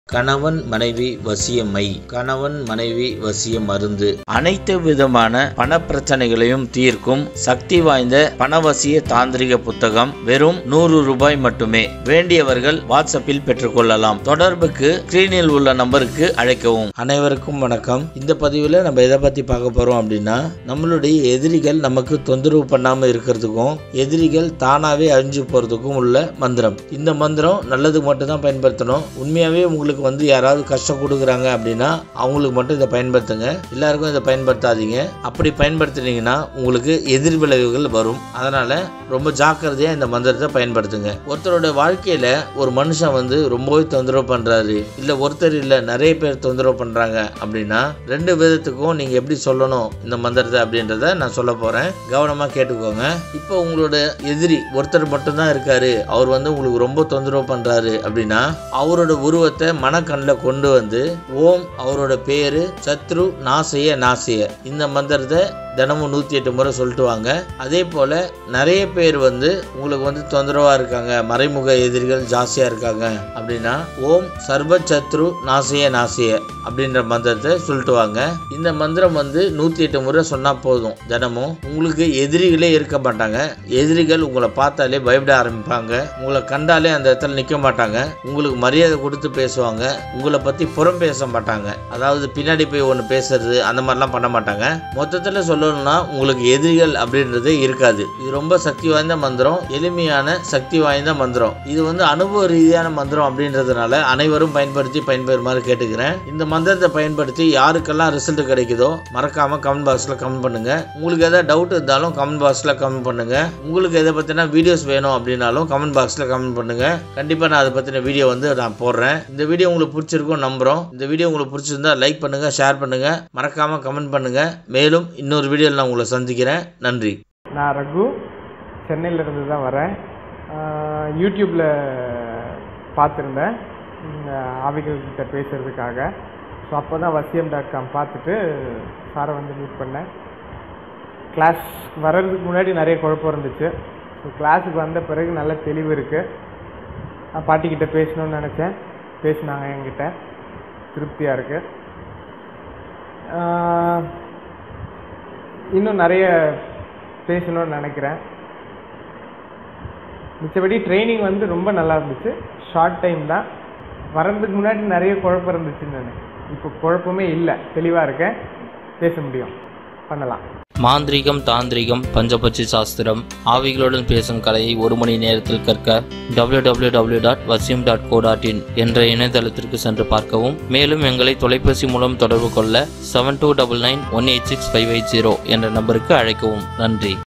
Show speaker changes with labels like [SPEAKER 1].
[SPEAKER 1] கணவன் மனைவி வசியமை கணவன் மனைவி வசிய மருந்து அனைத்து விதமான பண பிரச்சனைகளையும் தீர்க்கும் சக்தி வாய்ந்த பணவசிய தாந்திரிக புத்தகம் வெறும் நூறு ரூபாய் மட்டுமே வேண்டியவர்கள் வாட்ஸ்அப்பில் பெற்றுக்கொள்ளலாம் தொடர்புக்கு ஸ்கிரீனில் உள்ள நம்பருக்கு அழைக்கவும் அனைவருக்கும் வணக்கம் இந்த பதிவில் நம்ம எதை பத்தி பார்க்க போறோம் அப்படின்னா நம்மளுடைய எதிரிகள் நமக்கு தொந்தரவு பண்ணாம இருக்கிறதுக்கும் எதிரிகள் தானாவே அழிஞ்சு போறதுக்கும் உள்ள மந்திரம் இந்த மந்திரம் நல்லதுக்கு மட்டும் தான் பயன்படுத்தணும் உண்மையாவே உங்களுக்கு வந்து யாராவது கஷ்டம் கொடுக்குறாங்க அப்படின்னா அவங்களுக்கு மட்டும் இதை பயன்படுத்துங்க எல்லாருக்கும் இதை பயன்படுத்தாதீங்க அப்படி பயன்படுத்துனீங்கன்னா உங்களுக்கு எதிர் விளைவுகள் வரும் அதனால ரொம்ப ஜாக்கிரதையா இந்த மந்திரத்தை பயன்படுத்துங்க ஒருத்தரோட வாழ்க்கையில ஒரு மனுஷன் வந்து ரொம்பவே தொந்தரவு பண்றாரு இல்ல ஒருத்தர் இல்ல நிறைய பேர் தொந்தரவு பண்றாங்க அப்படின்னா ரெண்டு விதத்துக்கும் நீங்க எப்படி சொல்லணும் இந்த மந்திரத்தை அப்படின்றத நான் சொல்ல போறேன் கவனமா கேட்டுக்கோங்க இப்போ உங்களோட எதிரி ஒருத்தர் மட்டும்தான் இருக்காரு அவர் வந்து உங்களுக்கு ரொம்ப தொந்தரவு பண்றாரு அப்படின்னா அவரோட உருவத்தை மனக்கண்ணில் கொண்டு வந்து ஓம் அவரோட பேரு சத்ரு நாசைய நாசைய இந்த மந்திரத்தை தினமும் நூற்றி எட்டு முறை சொல்லிட்டு வாங்க அதே போல் நிறைய பேர் வந்து உங்களுக்கு வந்து தொந்தரவாக இருக்காங்க மறைமுக எதிரிகள் ஜாஸ்தியாக இருக்காங்க அப்படின்னா ஓம் சர்வ சத்ரு நாசைய நாசைய அப்படின்ற மந்திரத்தை சொல்லிட்டு வாங்க இந்த மந்திரம் வந்து நூற்றி எட்டு முறை சொன்னால் போதும் தினமும் உங்களுக்கு எதிரிகளே இருக்க மாட்டாங்க எதிரிகள் உங்களை பார்த்தாலே பயப்பட ஆரம்பிப்பாங்க உங்களை கண்டாலே அந்த இடத்துல நிற்க மாட்டாங்க உங்களுக்கு மரியாதை கொடுத்து பேசுவாங்க உங்களை பற்றி புறம் பேச மாட்டாங்க அதாவது பின்னாடி போய் ஒன்று பேசுறது அந்த மாதிரிலாம் பண்ண மாட்டாங்க மொத்தத்தில் சொல்லணும்னா உங்களுக்கு எதிரிகள் அப்படின்றது இருக்காது இது ரொம்ப சக்தி வாய்ந்த மந்திரம் எளிமையான சக்தி வாய்ந்த மந்திரம் இது வந்து அனுபவ ரீதியான மந்திரம் அப்படின்றதுனால அனைவரும் பயன்படுத்தி பயன்பெறுமாறு கேட்டுக்கிறேன் இந்த மந்திரத்தை பயன்படுத்தி யாருக்கெல்லாம் ரிசல்ட் கிடைக்குதோ மறக்காம கமெண்ட் பாக்ஸில் கமெண்ட் பண்ணுங்க உங்களுக்கு ஏதாவது டவுட் இருந்தாலும் கமெண்ட் பாக்ஸில் கமெண்ட் பண்ணுங்க உங்களுக்கு எதை பற்றின வீடியோஸ் வேணும் அப்படின்னாலும் கமெண்ட் பாக்ஸில் கமெண்ட் பண்ணுங்க கண்டிப்பாக நான் அதை பற்றின வீடியோ வந்து நான் போடுறேன் இந்த வீடியோ உங்களுக்கு பிடிச்சிருக்கும் நம்புகிறோம் இந்த வீடியோ உங்களுக்கு பிடிச்சிருந்தா லைக் பண்ணுங்க ஷேர் பண்ணுங்க மறக்காம கமெண்ட் பண்ணுங்க மேலும் இன்னொரு வீடியோவில் நான் உங்களை சந்திக்கிறேன் நன்றி
[SPEAKER 2] நான் ரகு சென்னையிலேருந்து தான் வரேன் யூடியூப்பில் பார்த்துருந்தேன் இந்த ஆவிகள்கிட்ட பேசுகிறதுக்காக ஸோ அப்போ தான் வசியம் டாட் காம் பார்த்துட்டு சாரை வந்து மீட் பண்ணேன் கிளாஸ் வர்றதுக்கு முன்னாடி நிறைய குழப்பம் இருந்துச்சு ஸோ கிளாஸுக்கு வந்த பிறகு நல்ல தெளிவு இருக்குது நான் பாட்டிக்கிட்ட பேசணும்னு நினச்சேன் பேசினாங்க என்கிட்ட திருப்தியாக இருக்குது இன்னும் நிறைய பேசணும்னு நினைக்கிறேன் மிச்சபடி ட்ரைனிங் வந்து ரொம்ப நல்லா இருந்துச்சு ஷார்ட் டைம் தான் வர்றதுக்கு முன்னாடி நிறைய குழப்பம் இருந்துச்சுன்னு நினைக்கிறேன் இப்போ குழப்பமே இல்லை தெளிவாக இருக்கேன் பேச முடியும் பண்ணலாம்
[SPEAKER 3] மாந்திரீகம் தாந்திரிகம் பஞ்சபட்சி சாஸ்திரம் ஆவிகளுடன் பேசும் கலையை ஒரு மணி நேரத்தில் கற்க www.vasim.co.in டாட் வசியம் டாட் கோ டாட் இன் என்ற இணையதளத்திற்கு சென்று பார்க்கவும் மேலும் எங்களை தொலைபேசி மூலம் தொடர்பு கொள்ள seven two double nine one eight six five eight zero என்ற நம்பருக்கு அழைக்கவும் நன்றி